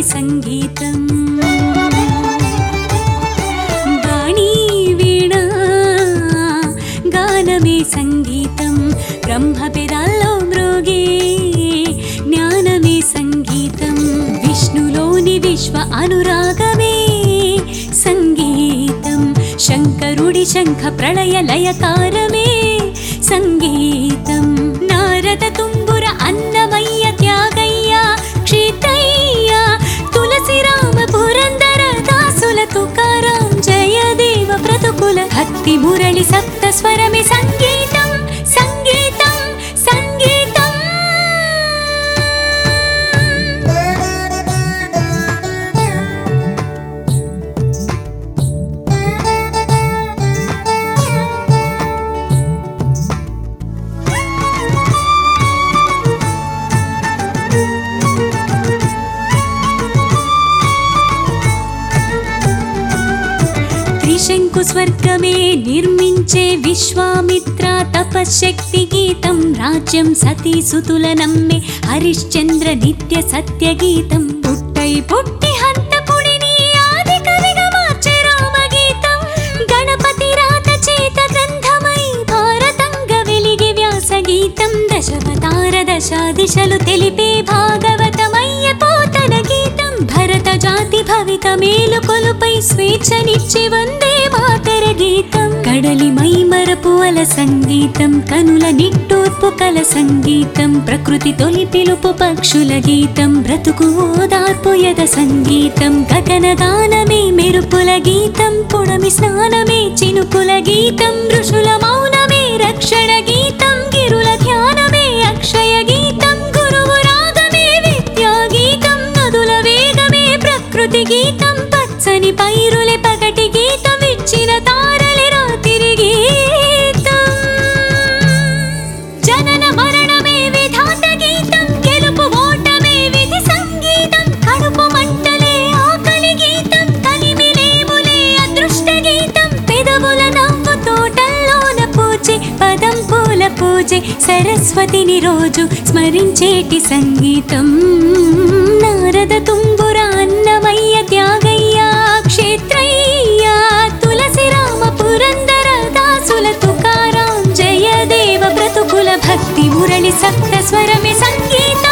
సంగీతం వాణి వీణ గానమే సంగీతం బ్రహ్మ పెదాల్లో మ్రోగే జ్ఞానమే సంగీతం విష్ణులోని విశ్వ అనురాగమే సంగీతం శంకరుడి శంఖ ప్రళయ లయకారమే సంగీతం నారద తుంబుర అన్నమయ్య త్యాగయ్య క్షేత్రయ్య తులసి రామ పురందర దాసుల తుకారాం జయదేవ ప్రతుకుల భక్తి మురళి సప్త స్వరమే సంగీతం సంగీతం సంగీతం త్రిశంకు స్వర్గమే నిర్మించే విశ్వామిత్ర తపశక్తి గీతం రాజ్యం సతీ సుతుల నమ్మే హరిశ్చంద్ర నిత్య సత్య గీతం పుట్టై పుట్టి హంతపుడిని ఆది కవిగా మార్చే రామగీతం గణపతి రాత చేత గ్రంథమై భారతంగ వెలిగే వ్యాస గీతం దశవతార దశ దిశలు తెలిపే భాగవతమయ్య పోతన గీతం భరత జాతి భవిత మేలు కొలుపై స్వేచ్ఛనిచ్చే వందే మాతర గీతం కడలి మైమరపు అల సంగీతం కనుల నిట్టూర్పు కల సంగీతం ప్రకృతి తొలి పిలుపు పక్షుల గీతం బ్రతుకు ఓదార్పు యద సంగీతం గగన గానమే మెరుపుల గీతం పుడమి స్నానమే చినుకుల గీతం ఋషుల మౌనమే రక్షణ గీతం గిరుల ధ్యానమే అక్షయ గీతం గురువు రాగమే విద్యా గీతం నదుల వేగమే ప్రకృతి గీతం పచ్చని పైరులే పగటి గీతం ఇచ్చిన తారలే రాత్రి గీతం జనన మరణమే విధాత గీతం గెలుపు ఓటమే విధి సంగీతం కడుపు మంటలే ఆకలి గీతం కలిమిలేములే అదృష్ట గీతం పెదవుల నవ్వు తోటల్లోన పూజే పదం పూల పూజే సరస్వతిని రోజు స్మరించేటి సంగీతం నారద తుంబుర అన్నమయ్య త్యాగయ్య క్షేత్రయ్య తులసి రామ పురందర దాసుల తుకారాం జయదేవ బ్రతుకుల భక్తి మురళి సప్త స్వరమే సంగీతం